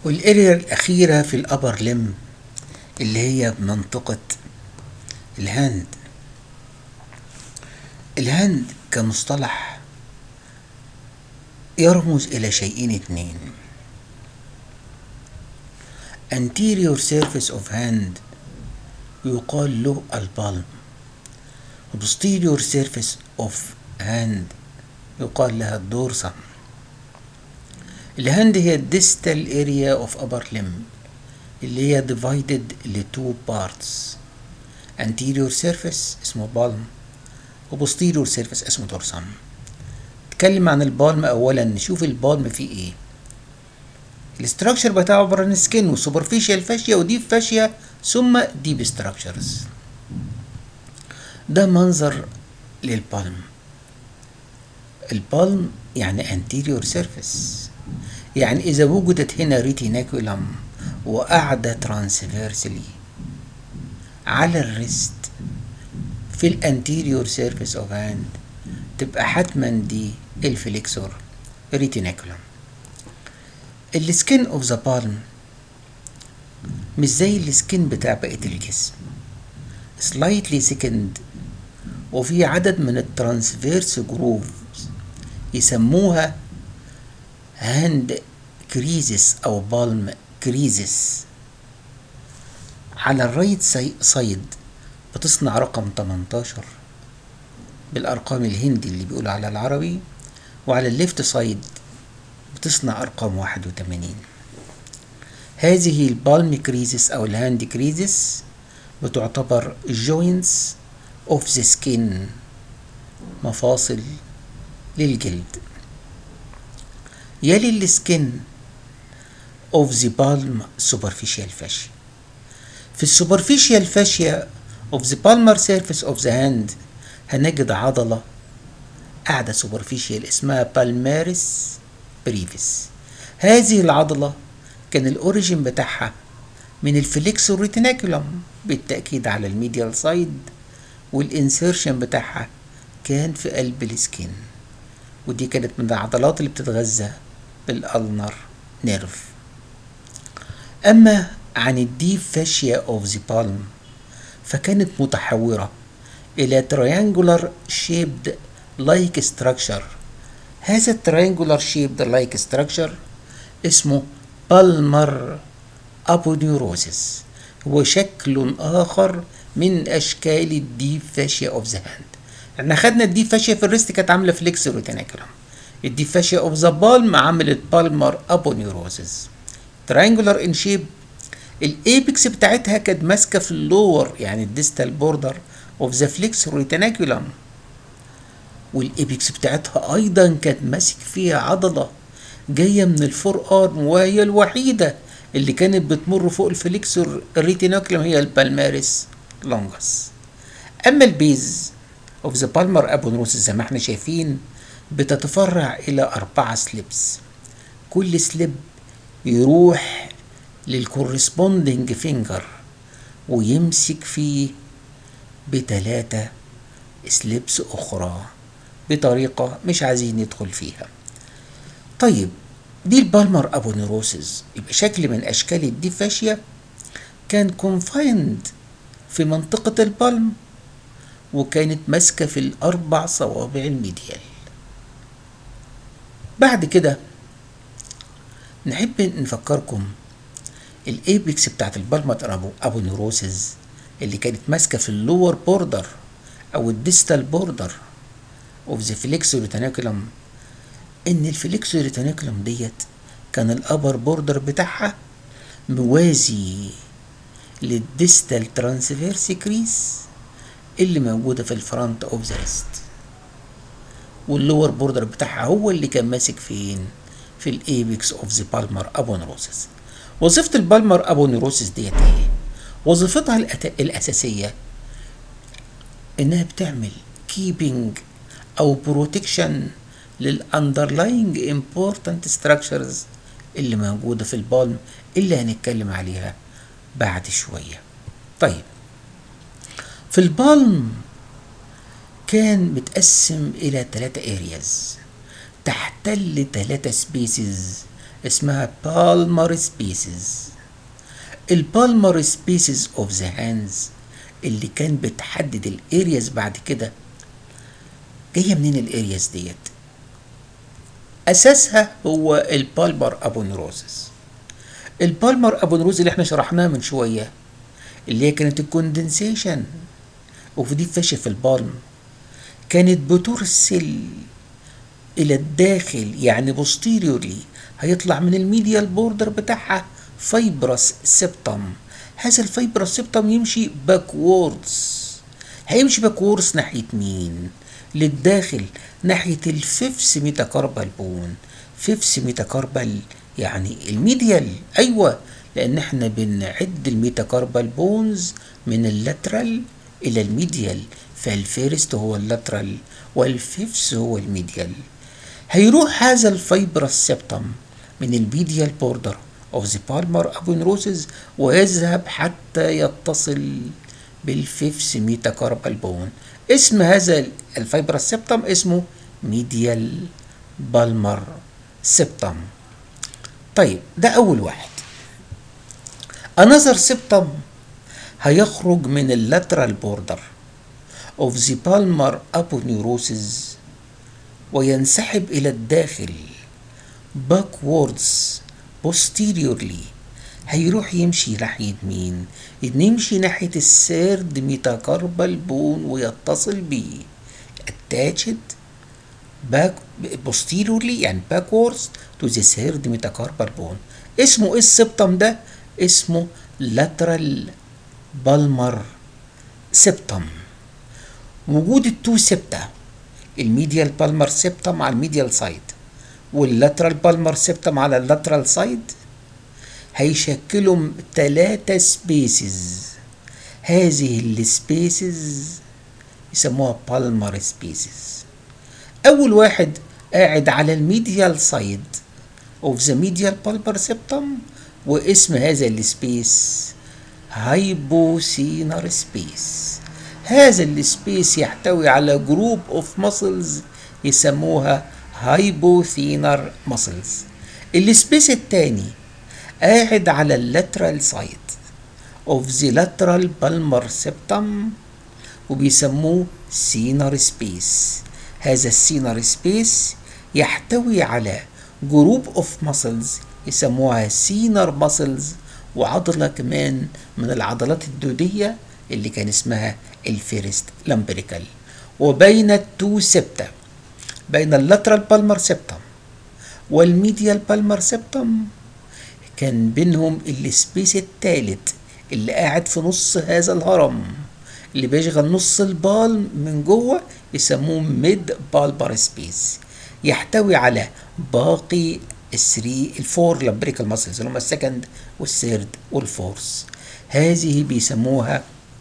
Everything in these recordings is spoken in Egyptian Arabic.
والاريا الأخيرة في الأبر لم اللي هي منطقة الهند الهند كمصطلح يرمز إلى شيئين اثنين anterior surface of hand يقال له البالم posterior surface of hand يقال لها الدورسم الهند هي distal area of upper limb اللي هي divided ل two parts anterior surface اسمه بالم و posterior surface اسمه dorsum نتكلم عن البالم اولا نشوف البالم فيه ايه الاستراكشر بتاعه عبارة عن سكين وسوبرفيشال فاشيا وديب فاشيا ثم ديب ستراكشرز ده منظر للبالم البالم يعني anterior surface يعني إذا وجدت هنا ريتيناكولم وقاعدة ترانسفيرسلي على الريست في الانتيريور سيرفيس اوف هاند تبقى حتما دي الفليكسور ريتيناكولم السكين اوف ذا بالم مش زي السكين بتاع بقية الجسم سلايتلي سكند وفي عدد من الترانسفيرس جروفز يسموها هاند كريزس او بالم كريزس على الرايت سايد بتصنع رقم 18 بالارقام الهندي اللي بيقولوا على العربي وعلى الليفت سايد بتصنع ارقام 81 هذه البالم كريزس او الهاند كريزس بتعتبر جوينتس اوف ذا سكين مفاصل للجلد يلي السكين اوف ذا بالم سوبرفيشال فاشيا في السوبرفيشال فاشيا اوف ذا بالمر سيرفيس اوف ذا هاند هنجد عضلة قاعدة سوبرفيشال اسمها بالمارس بريفيس هذه العضلة كان الأوريجين بتاعها من الفليكسور ريتيناكولم بالتأكيد على الميديال سايد والإنسيرشن بتاعها كان في قلب السكين ودي كانت من العضلات اللي بتتغذى بالألنر نيرف أما عن الديب فاشيا اوف ذا بالم فكانت متحورة إلى triangular shaped like structure هذا التريانجولار shaped like structure اسمه بالمر أبونيوروسيس هو شكل آخر من أشكال الديب فاشيا اوف ذا هاند احنا خدنا الديب فاشيا في الريست كانت عاملة فليكسور وتناكرم الديب فاشيا اوف ذا بالم عملت بالمر أبونيوروسيس تريانجولار ان شيب الايبكس بتاعتها كانت ماسكه في اللور يعني الديستال بوردر اوف ذا فليكسور ريتيناكولم والايبكس بتاعتها ايضا كانت ماسك فيها عضله جايه من الفور ارم وهي الوحيده اللي كانت بتمر فوق الفليكسور الريتيناكولم هي البالماريس لونجس اما البيز اوف ذا بالمر ابونروسس زي ما احنا شايفين بتتفرع الى اربعه سليبس كل سليب يروح للكورسبوندنج فينجر ويمسك فيه بتلاتة سليبس أخرى بطريقة مش عايزين ندخل فيها طيب دي البالمر أبونيروسز يبقى شكل من أشكال الدي فاشيا كان كونفايند في منطقة البالم وكانت ماسكة في الأربع صوابع الميديال بعد كده نحب نفكركم الايبكس بتاعت البالمر ابو ابو نيروسز اللي كانت ماسكه في اللور بوردر او الديستال بوردر اوف ذا فليكسوريتانيكولم ان الفليكسوريتانيكولم ديت كان الابر بوردر بتاعها موازي للديستال ترانسفيرس كريس اللي موجوده في الفرونت اوف ذا ريست واللور بوردر بتاعها هو اللي كان ماسك فين في الايبكس اوف ذا بالمر ابونيروسس وظيفة البالمر ابونيروسس ديت ايه؟ وظيفتها الأت... الأساسية إنها بتعمل keeping أو بروتكشن للأندرلاينج important structures اللي موجودة في البالم اللي هنتكلم عليها بعد شوية. طيب في البالم كان متقسم إلى ثلاثة areas تحتل ثلاثة سبيسز اسمها بالمر سبيسز البالمر سبيسز اوف ذا هاندز اللي كان بتحدد الارياز بعد كده جايه منين الارياز ديت اساسها هو البالمر ابونيروزس البالمر ابونيروز اللي احنا شرحناه من شويه اللي هي كانت الكوندنسيشن اوف دي فاشة في البالم كانت بترسل الى الداخل يعني بوستيريورلي هيطلع من الميديال بوردر بتاعها فايبرس سيبتم هذا الفايبرس سيبتم يمشي باكوردز هيمشي باكوردز ناحية مين للداخل ناحية الفيفس ميتاكاربال بون فيفس ميتاكاربال يعني الميديال ايوه لان احنا بنعد الميتاكاربال بونز من اللاترال الى الميديال فالفيرست هو اللاترال والفيفس هو الميديال هيروح هذا الفايبرس سيبتم من الميديال بوردر of the palmar aponeurosis ويذهب حتى يتصل بالفيفس ميتاكاربال بون اسم هذا الفايبرس سيبتم اسمه ميديال بالمر سيبتم طيب ده اول واحد another septum هيخرج من اللاترال بوردر of the palmar aponeurosis وينسحب إلى الداخل backwards posteriorly هيروح يمشي ناحية مين؟ يمشي ناحية السيرد ميتاكاربال بون ويتصل بيه attached back posteriorly يعني backwards to the third metacarpal bone اسمه ايه السبتم ده؟ اسمه lateral بالمر سبتم وجود التو سبتا الميديال بالمر سبتم على الميديال سايد واللاترال بالمر سبتم على اللاترال سايد هيشكلوا ثلاثة سبيسز هذه السبيسز يسموها بالمر سبيسز أول واحد قاعد على الميديال سايد اوف ذا ميديال بالمر سبتم واسم هذا السبيس هايبوسينر سبيس هذا السبيس يحتوي على جروب اوف ماسلز يسموها هايبوثينر ماسلز السبيس الثاني قاعد على اللاترال سايد اوف ذا لاترال بالمر سبتم وبيسموه سينر سبيس هذا السينر سبيس يحتوي على جروب اوف ماسلز يسموها سينر ماسلز وعضلة كمان من العضلات الدودية اللي كان اسمها الفيرست لامبريكال وبين التو سبتا بين اللاترال بالمر سبتم والميديال بالمر سبتم كان بينهم السبيس الثالث اللي قاعد في نص هذا الهرم اللي بيشغل نص البال من جوه يسموه ميد بالبر سبيس يحتوي على باقي الثري الفور لامبريكال ماسلز اللي هم السكند والثيرد والفورث هذه بيسموها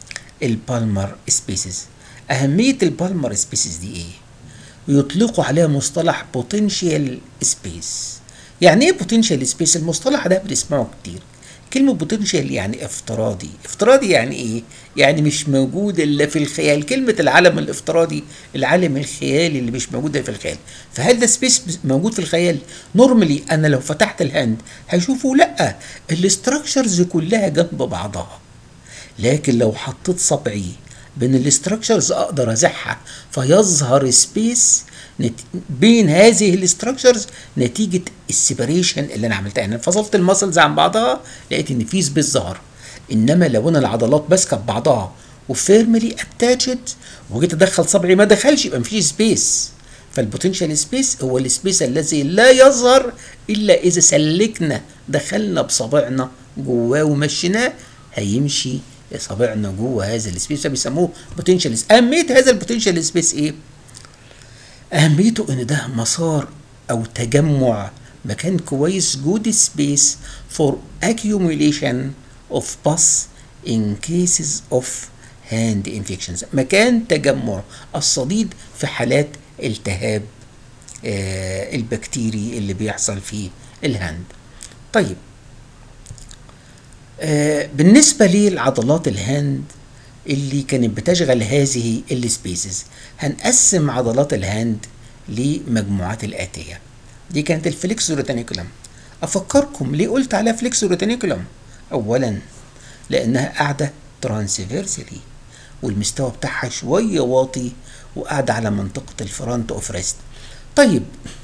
البالمر سبيسز أهمية البالمر سبيسز دي إيه؟ يطلقوا عليها مصطلح بوتنشال سبيس يعني ايه بوتنشال سبيس المصطلح ده بنسمعه كتير كلمة بوتنشال يعني افتراضي افتراضي يعني ايه يعني مش موجود الا في الخيال كلمة العالم الافتراضي العالم الخيالي اللي مش موجود في الخيال فهل ده سبيس موجود في الخيال نورمالي انا لو فتحت الهاند هشوفه لا الاستراكشرز كلها جنب بعضها لكن لو حطيت صبعي بين الاستراكشرز اقدر ازحها فيظهر سبيس نت... بين هذه الاستراكشرز نتيجه السيبريشن اللي انا عملتها يعني فصلت المسلز عن بعضها لقيت ان في سبيس ظهر انما لو انا العضلات ماسكه ببعضها وفيرملي اتاتشد وجيت ادخل صبعي ما دخلش يبقى مفيش سبيس فالبوتنشال سبيس هو السبيس الذي لا يظهر الا اذا سلكنا دخلنا بصابعنا جواه ومشيناه هيمشي صابعنا جوه هذا السبيس فبيسموه بوتنشال اهميه هذا البوتنشال سبيس ايه اهميته ان ده مسار او تجمع مكان كويس جود سبيس فور accumulation of pus in cases of hand infections مكان تجمع الصديد في حالات التهاب آه البكتيري اللي بيحصل في الهاند طيب آه بالنسبة لعضلات الهاند اللي كانت بتشغل هذه السبيسز هنقسم عضلات الهاند لمجموعات الآتية دي كانت الفليكسور تانيكولم افكركم ليه قلت عليها فليكسور ريتينيكولم اولا لانها قاعده ترانسفيرسلي والمستوى بتاعها شويه واطي وقاعده على منطقه الفرونت اوف ريست طيب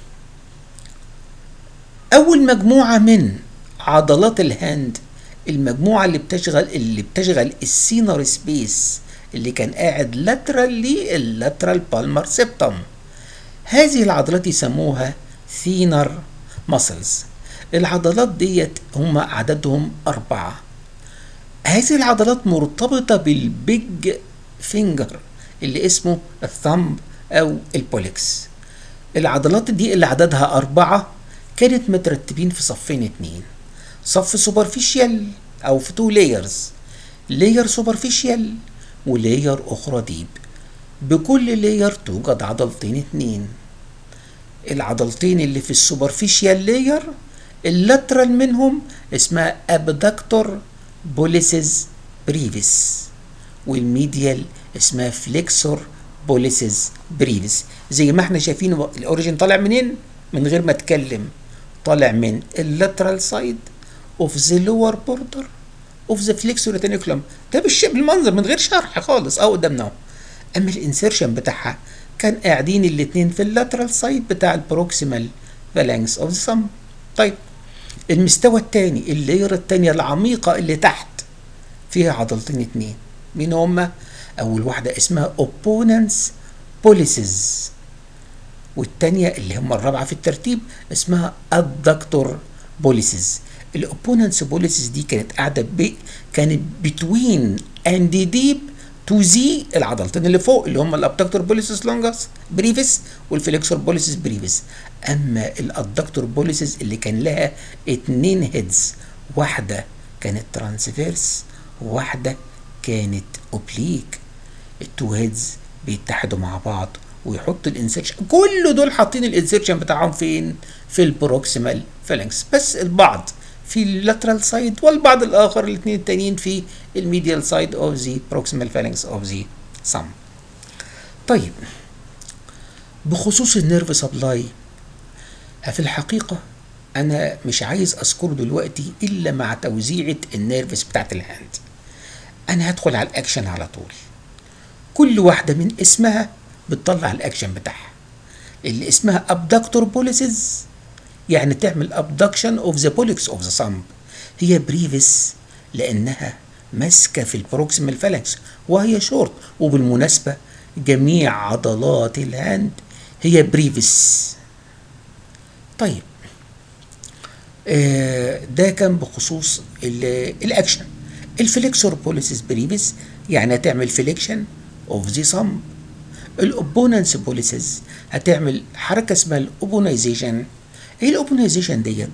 اول مجموعه من عضلات الهاند المجموعه اللي بتشغل اللي بتشغل السينر سبيس اللي كان قاعد لاترال لللاترال بالمر سيبتم هذه العضلات يسموها ثينر ماسلز العضلات ديت هم عددهم أربعة هذه العضلات مرتبطة بالبيج فينجر اللي اسمه الثمب أو البوليكس العضلات دي اللي عددها أربعة كانت مترتبين في صفين اتنين صف سوبرفيشيال أو في تو لايرز لاير سوبرفيشيال ولاير أخرى ديب بكل لاير توجد عضلتين اتنين العضلتين اللي في السوبرفيشيال لاير اللاترال منهم اسمها ابدكتور بوليسز بريفيس والميديال اسمها فليكسور بوليسز بريفيس زي ما احنا شايفين الاوريجين طالع منين من غير ما اتكلم طالع من اللاترال سايد اوف ذا لور بوردر اوف ذا فليكسور ريتينيكولم ده بالشيء بالمنظر من غير شرح خالص اه قدامنا اهو اما الانسيرشن بتاعها كان قاعدين الاتنين في اللاترال سايد بتاع البروكسيمال فالانكس اوف ذا سم طيب المستوى الثاني اللاير الثانية العميقة اللي تحت فيها عضلتين اتنين مين هما؟ أول واحدة اسمها opponents policies والتانية اللي هم الرابعة في الترتيب اسمها adductor policies الاوبوننتس بوليسيس دي كانت قاعدة ب... كانت between and deep تو زي العضلتين اللي فوق اللي هم الابدكتور بوليسيس لونجس بريفيس والفليكسور بوليسيس بريفيس اما الادكتور بوليسيس اللي كان لها اتنين هيدز واحده كانت ترانسفيرس وواحده كانت اوبليك التو هيدز بيتحدوا مع بعض ويحط الانسيرشن كل دول حاطين الانسيرشن بتاعهم فين في البروكسيمال فالانكس بس البعض في اللاترال سايد والبعض الاخر الاثنين التانيين في الميديال سايد اوف ذا بروكسيمال فالانكس اوف ذا سم طيب بخصوص النيرف سبلاي في الحقيقه انا مش عايز اذكره دلوقتي الا مع توزيعه النيرفز بتاعت الهاند انا هدخل على الاكشن على طول كل واحده من اسمها بتطلع الاكشن بتاعها اللي اسمها abductor policies يعني تعمل abduction of the pollex of the thumb هي بريفس لانها ماسكه في البروكسيمال فالانكس وهي شورت وبالمناسبه جميع عضلات الهاند هي بريفس طيب آه ده كان بخصوص الاكشن الفليكسور بوليسيس بريفس يعني هتعمل فليكشن اوف ذا صم الاوبوننس بوليسيس هتعمل حركه اسمها الاوبونايزيشن ايه الاوبونايزيشن ديت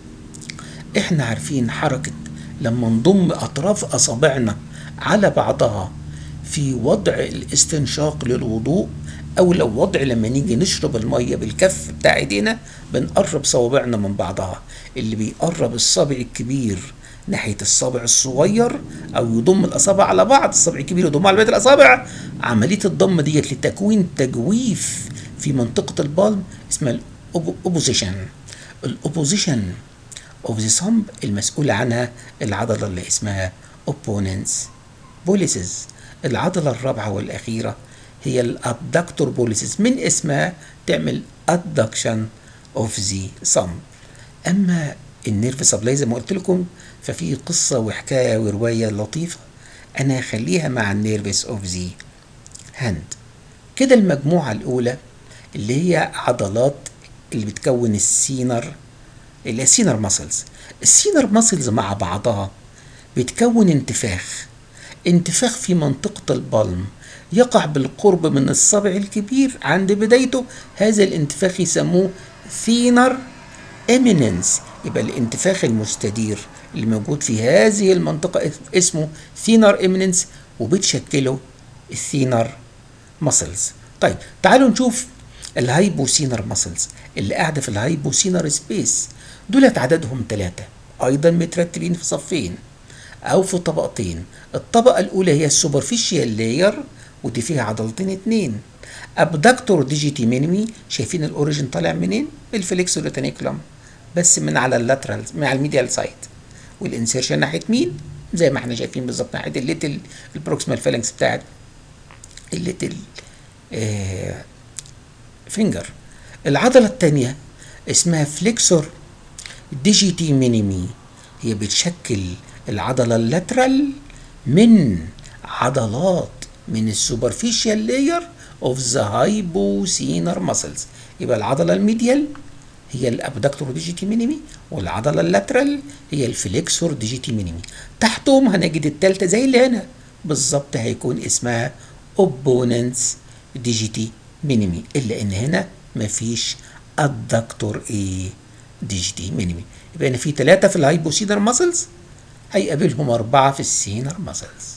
احنا عارفين حركه لما نضم اطراف اصابعنا على بعضها في وضع الاستنشاق للوضوء او لو وضع لما نيجي نشرب الميه بالكف بتاع ايدينا بنقرب صوابعنا من بعضها اللي بيقرب الصابع الكبير ناحيه الصابع الصغير او يضم الاصابع على بعض الصابع الكبير يضمها على بقيه الاصابع عمليه الضم ديت لتكوين تجويف في منطقه البالم اسمها الاوبوزيشن الاوبوزيشن اوف ذا صمب المسؤول عنها العضله اللي اسمها اوبوننس بوليسز العضله الرابعه والاخيره هي الادكتور بوليسز من اسمها تعمل ادكشن اوف ذا صمب اما النيرف سبلاي زي ما قلت لكم ففي قصه وحكايه وروايه لطيفه انا هخليها مع النيرفس اوف ذا هاند كده المجموعه الاولى اللي هي عضلات اللي بتكون السينر اللي هي السينر ماسلز السينر ماسلز مع بعضها بتكون انتفاخ انتفاخ في منطقة البلم يقع بالقرب من الصبع الكبير عند بدايته هذا الانتفاخ يسموه ثينر اميننس يبقى الانتفاخ المستدير اللي موجود في هذه المنطقة اسمه ثينر اميننس وبتشكله الثينر ماسلز طيب تعالوا نشوف الهايبوسينر ماسلز اللي قاعدة في الهايبوسينر سبيس دولت عددهم ثلاثة أيضا مترتبين في صفين أو في طبقتين الطبقة الأولى هي السوبرفيشيال لاير ودي فيها عضلتين اتنين أبدكتور ديجيتي مينيمي شايفين الأوريجين طالع منين؟ الفليكسور ريتينيكولم بس من على اللاترال من على الميديال سايد والانسيرشن ناحيه مين زي ما احنا شايفين بالظبط ناحيه الليتل البروكسيمال فالنكس بتاعت الليتل آه فينجر العضله الثانيه اسمها فليكسور ديجيتي مينيمي هي بتشكل العضله اللاترال من عضلات من السوبرفيشال لاير اوف ذا هايبوسينر ماسلز يبقى العضله الميديال هي الابدكتور ديجيتي مينيمي والعضله اللاترال هي الفليكسور ديجيتي مينيمي تحتهم هنجد التالتة زي اللي هنا بالظبط هيكون اسمها اوبوننتس ديجيتي مينيمي الا ان هنا مفيش الدكتور ايه ديجيتي مينيمي يبقى هنا في ثلاثة في الهايبوسينر ماسلز هيقابلهم أربعة في السينر ماسلز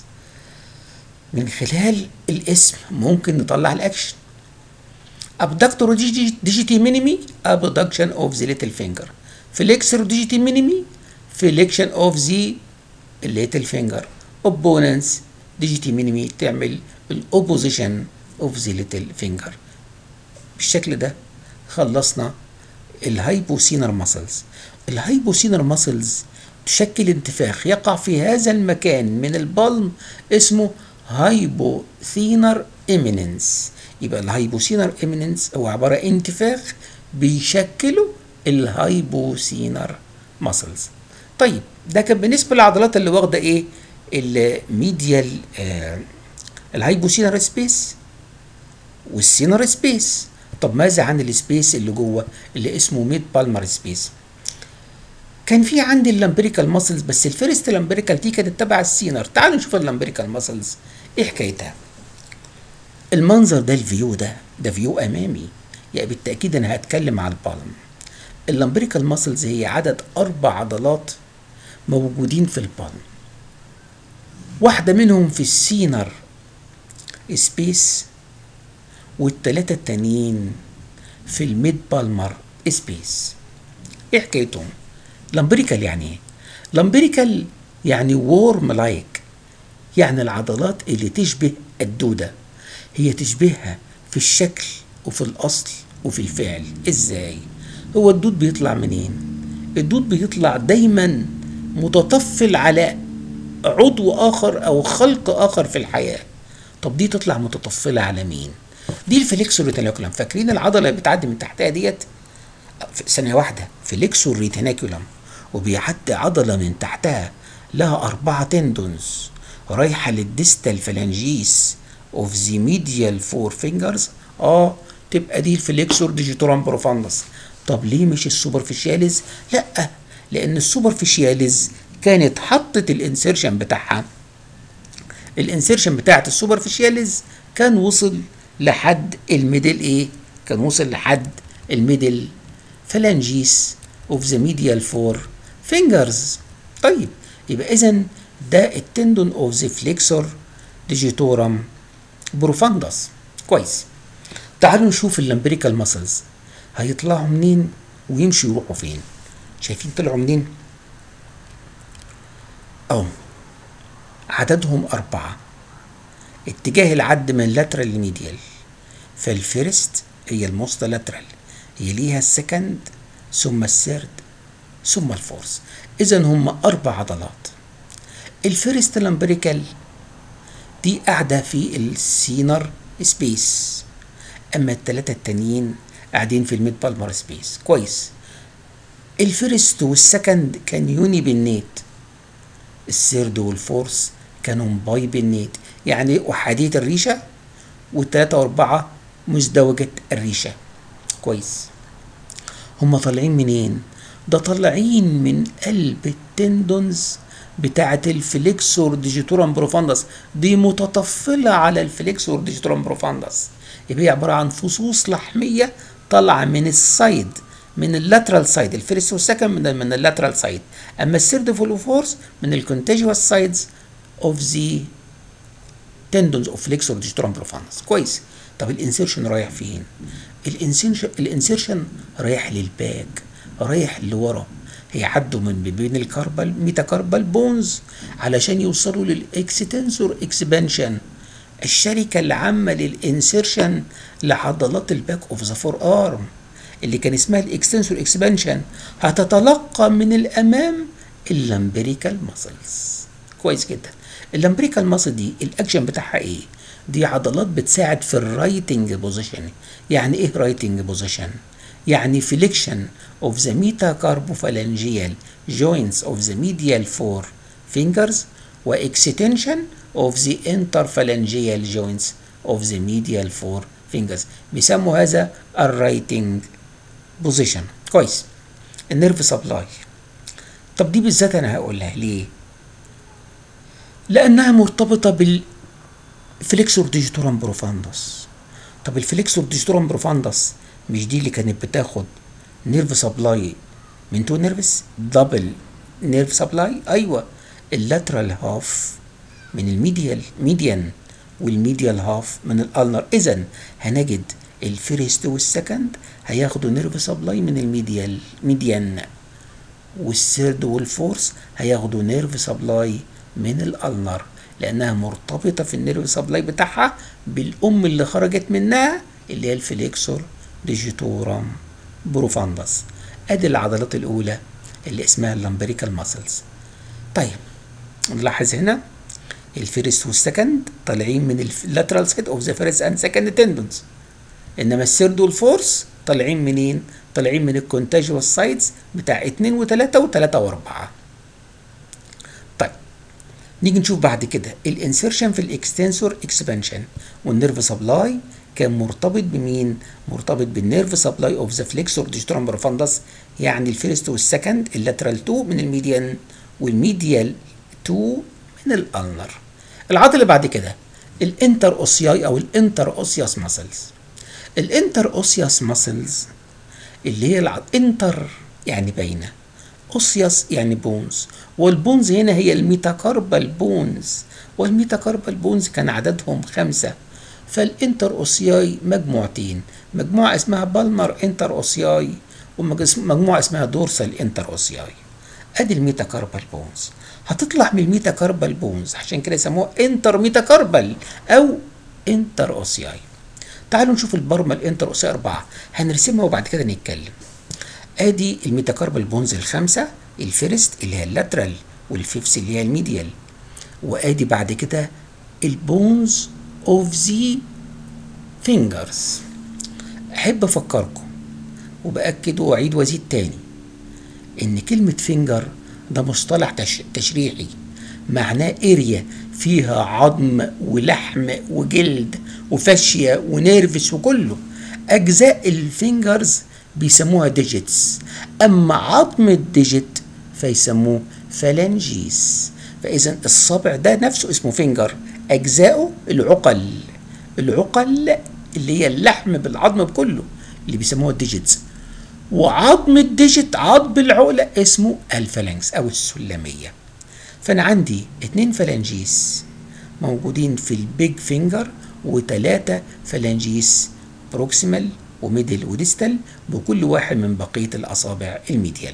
من خلال الاسم ممكن نطلع الأكشن abductor digiti minimi abduction of the little finger flexor digiti minimi flexion of the little finger opponents digiti minimi تعمل الاوبوزيشن of the little finger بالشكل ده خلصنا الهايبوسينر ماسلز الهايبوسينر ماسلز تشكل انتفاخ يقع في هذا المكان من البلم اسمه هايبوثينر ايميننس يبقى الهايبوسينر ايميننس هو عبارة انتفاخ بيشكله الهايبوسينر ماسلز طيب ده كان بالنسبة للعضلات اللي واخدة ايه الميديال آه الهايبوسينر سبيس والسينر سبيس طب ماذا عن السبيس اللي جوه اللي اسمه ميد بالمر سبيس كان في عندي اللامبريكال ماسلز بس الفيرست لامبريكال دي كانت تبع السينر تعالوا نشوف اللامبريكال ماسلز ايه حكايتها المنظر ده الفيو ده ده فيو امامي يعني بالتاكيد انا هتكلم على البالم اللامبريكال ماسلز هي عدد اربع عضلات موجودين في البالم واحده منهم في السينر سبيس والتلاتة التانيين في الميد بالمر سبيس ايه حكايتهم لامبريكال يعني ايه لامبريكال يعني وورم لايك يعني العضلات اللي تشبه الدوده هي تشبهها في الشكل وفي الاصل وفي الفعل ازاي هو الدود بيطلع منين الدود بيطلع دايما متطفل على عضو اخر او خلق اخر في الحياه طب دي تطلع متطفله على مين دي الفليكسور ريتيناكولم فاكرين العضله اللي بتعدي من تحتها ديت ثانيه واحده فليكسور ريتيناكولم وبيعدي عضله من تحتها لها أربعة تندونز رايحة للديستال فلانجيس اوف ذا ميديال فور فينجرز اه تبقى دي الفليكسور ديجيتورام بروفاندس طب ليه مش السوبرفيشياليز لا لان السوبرفيشياليز كانت حطت الانسيرشن بتاعها الانسيرشن بتاعت السوبرفيشياليز كان وصل لحد الميدل ايه كان وصل لحد الميدل فلانجيس اوف ذا ميديال فور فينجرز طيب يبقى اذا ده التندون اوف ذا فليكسور ديجيتورام بروفاندس كويس تعالوا نشوف اللامبريكال ماسلز هيطلعوا منين ويمشوا يروحوا فين شايفين طلعوا منين اهو عددهم أربعة اتجاه العد من لاترال لميديال فالفيرست هي الموست لاترال يليها السكند ثم الثيرد ثم الفورث اذا هم اربع عضلات الفيرست لامبريكال دي قاعده في السينر سبيس اما الثلاثه التانيين قاعدين في الميد بالمر سبيس كويس الفيرست والسكند كان يوني بالنيت الثيرد والفورث كانوا باي بالنيت يعني احاديه الريشه والثلاثه واربعه مزدوجه الريشه كويس هم طالعين منين ده طالعين من قلب التندونز بتاعة الفليكسور ديجيتورام بروفاندس دي متطفلة على الفليكسور ديجيتورام بروفاندس يبقى هي عبارة عن فصوص لحمية طالعة من السايد من اللاترال سايد الفيرست والسكند من من اللاترال سايد اما الثيرد فولوفورس من الكونتيجوس سايدز اوف ذا تندونز اوف فليكسور ديجيتورام بروفاندس كويس طب الانسيرشن رايح فين الانسيرشن الانسيرشن رايح للباك رايح لورا هيعدوا من بين الكاربال ميتاكاربال بونز علشان يوصلوا للاكستنسور اكسبانشن الشركة العامة للانسيرشن لعضلات الباك اوف ذا فور ارم اللي كان اسمها الاكستنسور اكسبانشن هتتلقى من الامام اللامبريكال ماسلز كويس جدا اللامبريكال ماسل دي الاكشن بتاعها ايه دي عضلات بتساعد في الرايتنج بوزيشن يعني ايه رايتنج بوزيشن يعني فليكشن of the metacarpophalangeal joints of the medial four fingers واكستنشن of the interphalangeal joints of the medial four fingers بيسموا هذا الرايتنج بوزيشن كويس النيرف سبلاي طب دي بالذات انا هقولها ليه لانها مرتبطه بالفليكسور ديجيتورم بروفاندس طب الفليكسور ديجيتورم بروفاندس مش دي اللي كانت بتاخد نيرف سبلاي من تو نيرفس دبل نيرف سبلاي ايوه اللاترال هاف من الميديال ميديان والميديال هاف من الالنر اذا هنجد الفيرست والسكند هياخدوا نيرف سبلاي من الميديال ميديان والثيرد والفورس هياخدوا نيرف سبلاي من الالنر لانها مرتبطه في النيرف سبلاي بتاعها بالام اللي خرجت منها اللي هي الفليكسور ديجيتورام بروفاندس ادي العضلات الاولى اللي اسمها اللامبريكال ماسلز طيب نلاحظ هنا الفيرست والسكند طالعين من اللاترال سايد اوف ذا فيرست اند سكند تندونز انما الثيرد والفورس طالعين منين طالعين من الكونتاجوال سايدز بتاع 2 و3 و3 و4 طيب نيجي نشوف بعد كده الانسيرشن في الاكستنسور اكسبانشن والنيرف سبلاي كان مرتبط بمين؟ مرتبط بالنيرف سبلاي اوف ذا فليكسور ديجيتورم بروفاندس يعني الفيرست والسكند اللاترال 2 من الميديان والميديال 2 من الالنر. العضله اللي بعد كده الانتر اوسياي او الانتر اوسياس ماسلز. الانتر اوسياس ماسلز اللي هي العض... انتر يعني بينه اوسياس يعني بونز والبونز هنا هي الميتاكاربال بونز والميتاكاربال بونز كان عددهم خمسه فالانتر اوسياي مجموعتين مجموعه اسمها بالمر انتر اوسياي ومجموعه اسمها دورسال انتر اوسياي ادي الميتاكاربال بونز هتطلع من الميتاكاربال بونز عشان كده يسموها انتر ميتاكاربال او انتر اوسياي تعالوا نشوف البرمة الانتر اوسياي اربعه هنرسمها وبعد كده نتكلم ادي الميتاكاربال بونز الخمسه الفيرست اللي هي اللاترال والفيفس اللي هي الميديال وادي بعد كده البونز of the fingers احب افكركم وباكد واعيد وازيد تاني ان كلمه فينجر ده مصطلح تش... تشريحي معناه اريا فيها عظم ولحم وجلد وفاشيه ونيرفس وكله اجزاء الفينجرز بيسموها ديجيتس اما عظم الديجيت فيسموه فالنجيس فاذا الصابع ده نفسه اسمه فينجر اجزاؤه العقل العقل اللي هي اللحم بالعظم بكله اللي بيسموها الديجيتس وعظم الديجيت عظم العقله اسمه الفالنكس او السلميه فانا عندي اتنين فالنجيس موجودين في البيج فينجر وتلاتة فالنجيس بروكسيمال وميدل وديستال بكل واحد من بقية الأصابع الميديال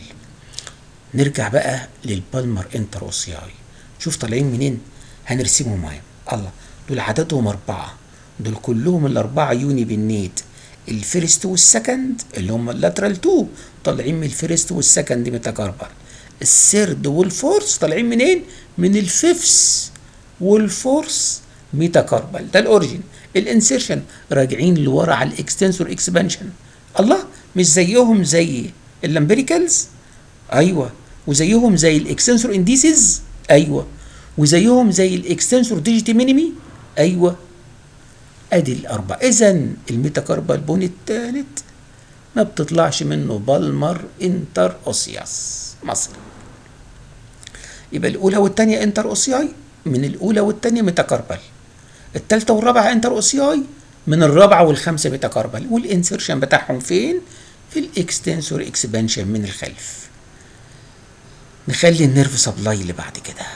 نرجع بقى للبالمر انتروسياي شوف طالعين منين هنرسمهم معايا الله دول عددهم أربعة دول كلهم الأربعة يوني بالنيت الفيرست والسكند اللي هم اللاترال 2 طالعين من الفيرست والسكند ميتاكاربال السيرد والفورس طالعين منين؟ من الفيفس والفورس ميتاكاربال ده الاوريجين الانسيرشن راجعين لورا على الاكستنسور اكسبانشن الله مش زيهم زي اللامبريكالز ايوه وزيهم زي الاكستنسور انديسيز ايوه وزيهم زي الاكستنسور ديجيتي مينيمي ايوه ادي الاربعه اذا الميتاكاربال بون الثالث ما بتطلعش منه بالمر انتر اوسياس مصر يبقى الاولى والثانيه انتر اوسياي من الاولى والثانيه ميتاكاربال الثالثه والرابعه انتر اوسياي من الرابعه والخامسه ميتاكاربال والانسرشن بتاعهم فين في الاكستنسور اكسبانشن من الخلف نخلي النيرف سبلاي اللي بعد كده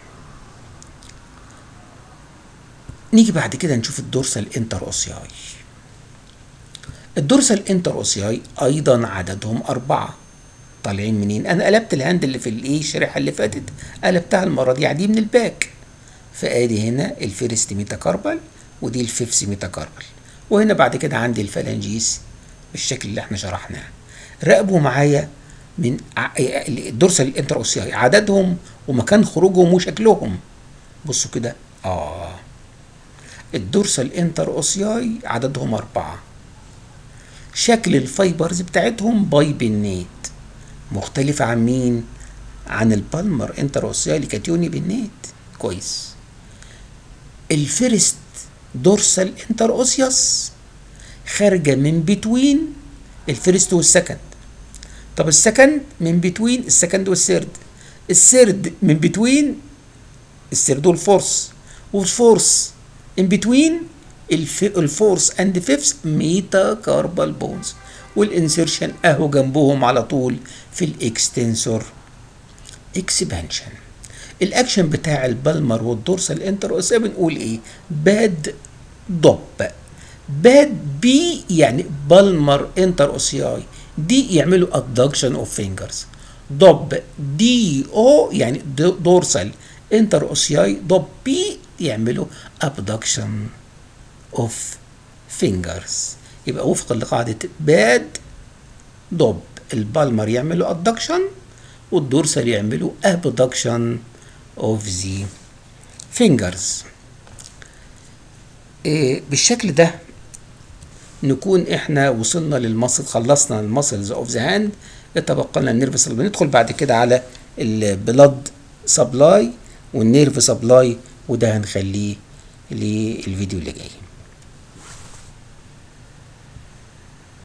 نيجي بعد كده نشوف الدورسال انتر اوسياي الدورسال انتر اوسياي ايضا عددهم اربعه طالعين منين انا قلبت الهاند اللي في الايه الشريحه اللي فاتت قلبتها المره دي دي من الباك فادي هنا الفيرست ميتاكاربال ودي الفيفس ميتاكاربال وهنا بعد كده عندي الفالنجيس بالشكل اللي احنا شرحناه راقبوا معايا من ع- الدورسال الانتر اوسياي عددهم ومكان خروجهم وشكلهم بصوا كده اه الدورسال انتر اوسياي عددهم أربعة شكل الفايبرز بتاعتهم باي بنيت مختلفة عن مين؟ عن البالمر انتر اوسياي اللي كانت يوني بنيت كويس الفيرست دورسال انتر اوسيوس خارجة من بتوين الفيرست والسكند طب السكند من بتوين السكند والثيرد الثيرد من بتوين الثيرد والفورس والفورس ان بتوين الفورس اند فيفث ميتا كاربال بونز والانسيرشن اهو جنبهم على طول في الاكستنسور اكسبانشن الاكشن بتاع البلمر والدورسال انتر اوسيا بنقول ايه باد ضب باد بي يعني بالمر انتر اوسياي دي يعملوا ادكشن اوف فينجرز ضب دي او يعني دورسال انتر اوسياي ضب بي يعملوا ابدكشن اوف فينجرز يبقى وفقا لقاعدة باد ضب البالمر يعملوا ادكشن والدورسال يعملوا ابدكشن اوف ذا فينجرز إيه بالشكل ده نكون احنا وصلنا للمصل خلصنا المسلز اوف ذا هاند اتبقى لنا النيرف بندخل بعد كده على البلاد سبلاي والنيرف سبلاي وده هنخليه للفيديو اللي جاي